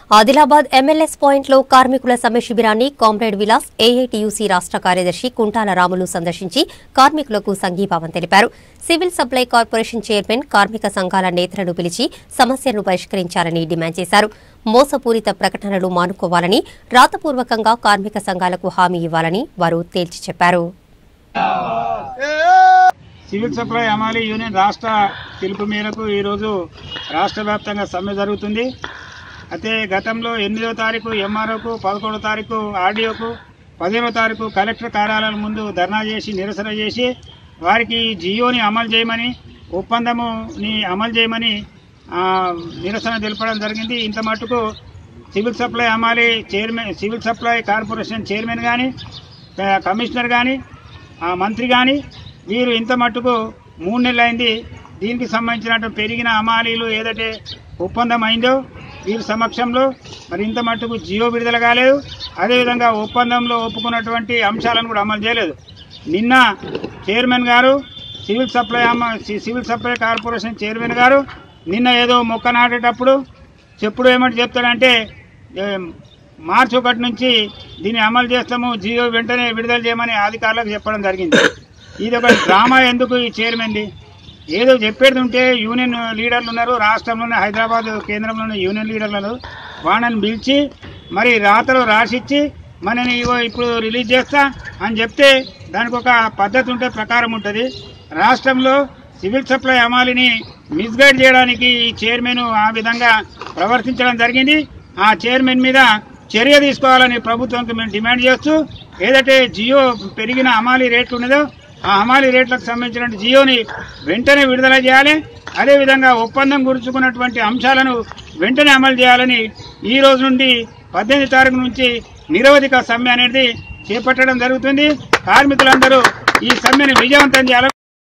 Adilabad MLS పాయింట్లో కార్మికుల సమ్మె శిబిరాన్ని కామ్రేడ్ విలాస్ ఏఐటీయూసీ రాష్ట్ర కార్యదర్శి కుంటాల రాములు సందర్శించి కార్మికులకు సంఘీభావం తెలిపారు సివిల్ సప్లై కార్పొరేషన్ చైర్మన్ కార్మిక సంఘాల నేతలను పిలిచి సమస్యలను పరిష్కరించాలని డిమాండ్ చేశారు మోసపూరిత ప్రకటనలు మానుకోవాలని రాతపూర్వకంగా కార్మిక సంఘాలకు హామీ ఇవ్వాలని వారు తేల్చి చెప్పారు సివిల్ సప్లై అమాలి యూనియన్ రాష్ట్ర పిలుపు మేరకు ఈరోజు రాష్ట్ర వ్యాప్తంగా సమ్మె జరుగుతుంది అయితే గతంలో ఎనిమిదో తారీఖు ఎంఆర్ఓకు పదకొండో తారీఖు ఆర్డీఓకు పదిహేనో తారీఖు కలెక్టర్ కార్యాలయం ముందు ధర్నా చేసి నిరసన చేసి వారికి జియోని అమలు చేయమని ఒప్పందముని అమలు చేయమని ఆ, నిరసన తెలపడం జరిగింది ఇంత మటుకు సివిల్ సప్లై అమాలి chairman civil supply corporation chairman కానీ కమిషనర్ కానీ ఆ మంత్రి కానీ వీరు ఇంత మట్టుకు మూడు నెలలు అయింది దీనికి సంబంధించిన పెరిగిన అమాలీలు ఏదైతే ఒప్పందం అయిందో వీరి సమక్షంలో మరి ఇంత మట్టుకు జియో విడుదల కాలేదు అదేవిధంగా ఒప్పందంలో ఒప్పుకున్నటువంటి అంశాలను కూడా అమలు చేయలేదు నిన్న చైర్మన్ గారు సివిల్ సప్లై అమ్మ సి- సివిల్ సప్లై కార్పొరేషన్ చైర్మన్ గారు నిన్న ఏదో మొక్క నాటేటప్పుడు చెప్పుడు ఏమంటే చెప్తాడంటే ఏం, మార్చి ఒకటి నుంచి దీన్ని అమలు చేస్తాము జియో వెంటనే విడుదల చేయమని అధికారులకు చెప్పడం జరిగింది ఇది ఒక డ్రామా ఎందుకు ఈ చైర్మన్ది ఏదో చెప్పేది ఉంటే యూనియన్ లీడర్లు ఉన్నారు రాష్ట్రంలోనే హైదరాబాద్ కేంద్రంలోనే యూనియన్ లీడర్లు ఉన్నారు వాళ్ళని పిలిచి మరి రాతలు రాసిచ్చి మనని ఇగో ఇప్పుడు రిలీజ్ చేస్తా అని చెప్తే దానికి ఒక పద్ధతి ఉంటే ప్రకారం ఉంటుంది రాష్ట్రంలో సివిల్ సప్లై అమాలిని మిస్గైడ్ చేయడానికి ఈ చైర్మన్ ఆ విధంగా ప్రవర్తించడం జరిగింది ఆ చైర్మన్ మీద చర్య తీసుకోవాలని ప్రభుత్వంకి మేము డిమాండ్ చేస్తూ ఏదైతే జియో పెరిగిన అమాలి రేట్లు ఉన్నదో ఆ హమాలి రేట్లకు సంబంధించిన జియోని వెంటనే విడుదల చేయాలి అదేవిధంగా ఒప్పందం గురించుకున్నటువంటి అంశాలను వెంటనే అమలు చేయాలని ఈ రోజు నుండి పద్దెనిమిది తారీఖు నుంచి నిరవధిక సమ్మె అనేది చేపట్టడం జరుగుతుంది కార్మికులందరూ ఈ సమ్మెను విజయవంతం చేయాలని